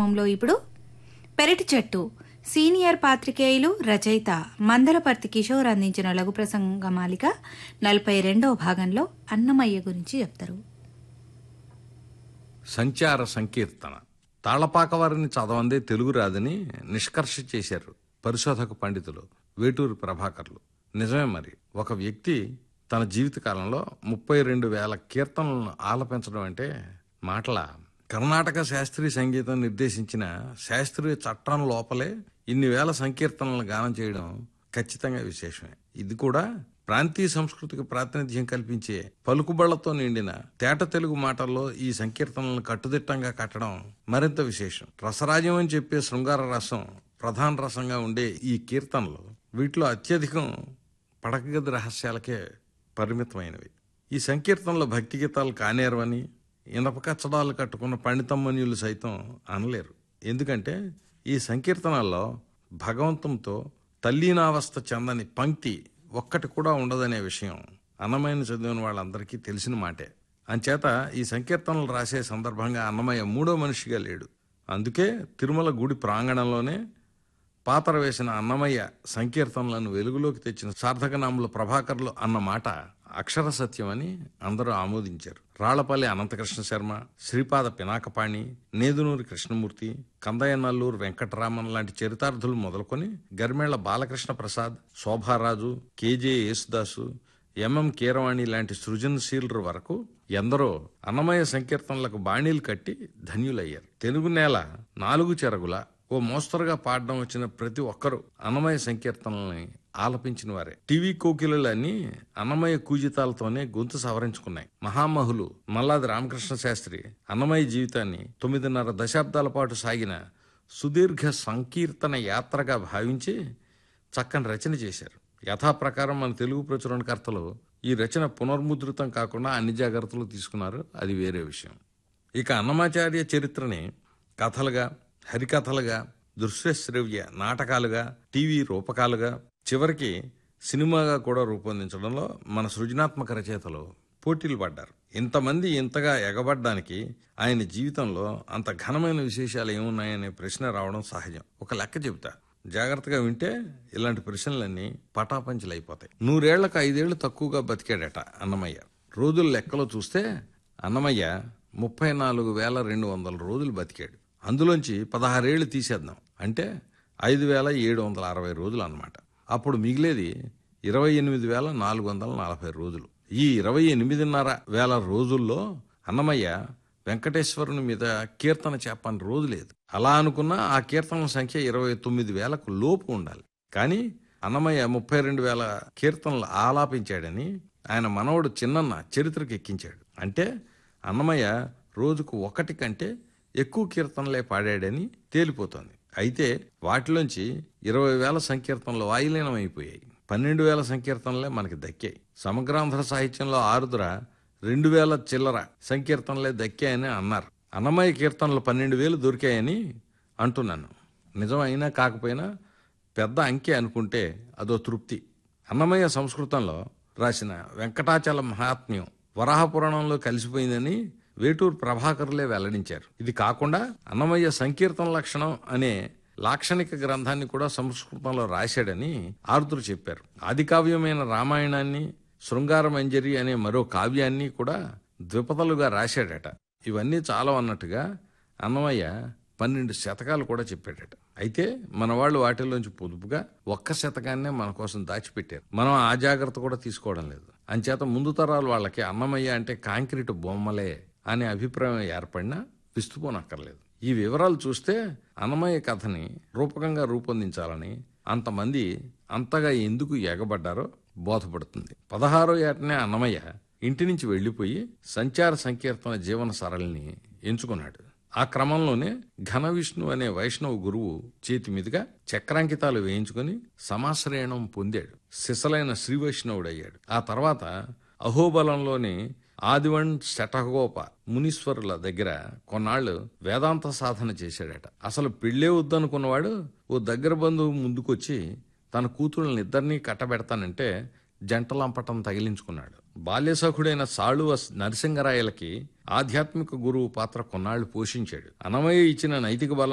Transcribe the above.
కార్యక్రమంలో ఇప్పుడు పెరటి చెట్టు సీనియర్ పాత్రికేయులు రచయిత మందలపర్తి కిషోర్ అందించిన లఘు ప్రసంగమాలిక నలభై రెండవ భాగంలో అన్నమయ్య గురించి చెప్తారు సంచార సంకీర్తన తాళపాక వారిని చదవందే తెలుగు రాదని నిష్కర్ష చేశారు పరిశోధక పండితులు వేటూరు ప్రభాకర్లు నిజమే మరి ఒక వ్యక్తి తన జీవితకాలంలో ముప్పై రెండు వేల కీర్తనలను ఆలపించడం అంటే మాటల కర్ణాటక శాస్త్రీయ సంగీతం నిర్దేశించిన శాస్త్రీయ చట్టం లోపలే ఇన్ని వేల సంకీర్తనలను గానం చేయడం ఖచ్చితంగా విశేషమే ఇది కూడా ప్రాంతీయ సంస్కృతికి ప్రాతినిధ్యం కల్పించే పలుకుబళ్లతో నిండిన తేట తెలుగు మాటల్లో ఈ సంకీర్తనలను కట్టుదిట్టంగా కట్టడం మరింత విశేషం రసరాజ్యం అని చెప్పే శృంగార రసం ప్రధాన రసంగా ఉండే ఈ కీర్తనలు వీటిలో అత్యధికం పడకగది రహస్యాలకే పరిమితమైనవి ఈ సంకీర్తనలో భక్తి గీతాలు కానేరవని ఇనప కచ్చడాలు కట్టుకున్న పండితమ్మన్యులు సైతం అనలేరు ఎందుకంటే ఈ సంకీర్తనల్లో భగవంతంతో తల్లీనావస్థ చెందని పంక్తి ఒక్కటి కూడా ఉండదనే విషయం అన్నమయ్యను చదివిన వాళ్ళందరికీ తెలిసిన మాటే అంచేత ఈ సంకీర్తనలు రాసే సందర్భంగా అన్నమయ్య మూడో మనిషిగా లేడు అందుకే తిరుమల గుడి ప్రాంగణంలోనే పాతర వేసిన అన్నమయ్య సంకీర్తనలను వెలుగులోకి తెచ్చిన సార్థకనాముల ప్రభాకర్లు అన్న మాట అక్షర సత్యం అని అందరూ ఆమోదించారు రాళ్లపల్లి అనంతకృష్ణ శర్మ శ్రీపాద పినాకపాణి నేదునూరి కృష్ణమూర్తి కందయ్య నల్లూరు వెంకటరామన్ లాంటి చరితార్థులు మొదలుకొని గరిమేళ్ల బాలకృష్ణ ప్రసాద్ శోభారాజు కేజే యేసుదాసు ఎంఎం కీరవాణి లాంటి సృజనశీలుల వరకు ఎందరో అన్నమయ్య సంకీర్తనలకు బాణీలు కట్టి ధన్యులయ్యారు తెలుగు నేల నాలుగు చెరగుల ఓ మోస్తరుగా పాడడం వచ్చిన ప్రతి ఒక్కరూ అన్నమయ్య సంకీర్తనల్ని ఆలపించిన వారే టీవీ కోకిలలన్నీ అన్నమయ్య కూజితాలతోనే గొంతు సవరించుకున్నాయి మహామహులు మల్లాది రామకృష్ణ శాస్త్రి అన్నమయ్య జీవితాన్ని తొమ్మిదిన్నర దశాబ్దాల పాటు సాగిన సుదీర్ఘ సంకీర్తన యాత్రగా భావించి చక్కని రచన చేశారు యథాప్రకారం మన తెలుగు ప్రచురణకర్తలు ఈ రచన పునర్ముద్రితం కాకుండా అన్ని జాగ్రత్తలు తీసుకున్నారు అది వేరే విషయం ఇక అన్నమాచార్య చరిత్రని కథలుగా హరికథలుగా దృశ్యశ్రవ్య నాటకాలుగా టీవీ రూపకాలుగా చివరికి సినిమాగా కూడా రూపొందించడంలో మన సృజనాత్మక రచయితలు పోటీలు పడ్డారు ఇంతమంది ఇంతగా ఎగబడ్డానికి ఆయన జీవితంలో అంత ఘనమైన విశేషాలు ఏమున్నాయనే ప్రశ్న రావడం సహజం ఒక లెక్క చెబుతా జాగ్రత్తగా వింటే ఇలాంటి ప్రశ్నలన్నీ పటాపంచలైపోతాయి నూరేళ్లకు ఐదేళ్లు తక్కువగా బతికాడట అన్నమయ్య రోజుల లెక్కలో చూస్తే అన్నమయ్య ముప్పై నాలుగు వేల రెండు వందల రోజులు బతికాడు అందులోంచి పదహారేళ్లు తీసేద్దాం అంటే ఐదు వేల ఏడు వందల అరవై రోజులు అన్నమాట అప్పుడు మిగిలేది ఇరవై ఎనిమిది వేల నాలుగు వందల నలభై రోజులు ఈ ఇరవై ఎనిమిదిన్నర వేల రోజుల్లో అన్నమయ్య వెంకటేశ్వరుని మీద కీర్తన చెప్పని రోజు లేదు అలా అనుకున్నా ఆ కీర్తనల సంఖ్య ఇరవై తొమ్మిది వేలకు లోపు ఉండాలి కానీ అన్నమయ్య ముప్పై రెండు వేల కీర్తనలు ఆలాపించాడని ఆయన మనవడు చిన్నన్న చరిత్రకు ఎక్కించాడు అంటే అన్నమయ్య రోజుకు ఒకటి కంటే ఎక్కువ కీర్తనలే పాడాడని తేలిపోతోంది అయితే వాటిలోంచి ఇరవై వేల సంకీర్తనలు వాయులీనమైపోయాయి పన్నెండు వేల సంకీర్తనలే మనకి దక్కాయి సమగ్రాంధ్ర సాహిత్యంలో ఆరుద్ర రెండు వేల చిల్లర సంకీర్తనలే దక్కాయని అన్నారు అన్నమయ్య కీర్తనలు పన్నెండు వేలు దొరికాయని అంటున్నాను నిజం అయినా కాకపోయినా పెద్ద అంకె అనుకుంటే అదో తృప్తి అన్నమయ్య సంస్కృతంలో రాసిన వెంకటాచల మహాత్మ్యం వరాహపురాణంలో కలిసిపోయిందని వేటూరు ప్రభాకరులే వెల్లడించారు ఇది కాకుండా అన్నమయ్య సంకీర్తన లక్షణం అనే లాక్షణిక గ్రంథాన్ని కూడా సంస్కృతంలో రాశాడని ఆరుద్రు చెప్పారు ఆది కావ్యమైన రామాయణాన్ని శృంగారమంజరి అనే మరో కావ్యాన్ని కూడా ద్విపదలుగా రాశాడట ఇవన్నీ చాలా అన్నట్టుగా అన్నమయ్య పన్నెండు శతకాలు కూడా చెప్పాడట అయితే మన వాళ్ళు వాటిల్లోంచి పొదుపుగా ఒక్క శతకాన్నే మన కోసం దాచిపెట్టారు మనం ఆ జాగ్రత్త కూడా తీసుకోవడం లేదు అంచేత ముందు తరాల వాళ్ళకి అన్నమయ్య అంటే కాంక్రీట్ బొమ్మలే అనే అభిప్రాయం ఏర్పడినా విస్తుపోనక్కర్లేదు ఈ వివరాలు చూస్తే అన్నమయ్య కథని రూపకంగా రూపొందించాలని అంతమంది అంతగా ఎందుకు ఎగబడ్డారో బోధపడుతుంది పదహారో ఏటనే అన్నమయ్య ఇంటి నుంచి వెళ్లిపోయి సంచార సంకీర్తన జీవన సరళిని ఎంచుకున్నాడు ఆ క్రమంలోనే ఘన విష్ణు అనే వైష్ణవ గురువు చేతి మీదుగా చక్రాంకితాలు వేయించుకుని సమాశ్రయణం పొందాడు సిసలైన శ్రీ వైష్ణవుడయ్యాడు ఆ తర్వాత అహోబలంలోని ఆదివన్ శటగోప మునీశ్వరుల దగ్గర కొన్నాళ్లు వేదాంత సాధన చేశాడట అసలు పెళ్ళే వద్దనుకున్నవాడు ఓ దగ్గర బంధువు ముందుకొచ్చి తన కూతుళ్ళని ఇద్దరినీ కట్టబెడతానంటే జంటలంపటం తగిలించుకున్నాడు బాల్యసఖుడైన సాళువ నరసింగరాయలకి ఆధ్యాత్మిక గురువు పాత్ర కొన్నాళ్లు పోషించాడు అనమయ్య ఇచ్చిన నైతిక బలం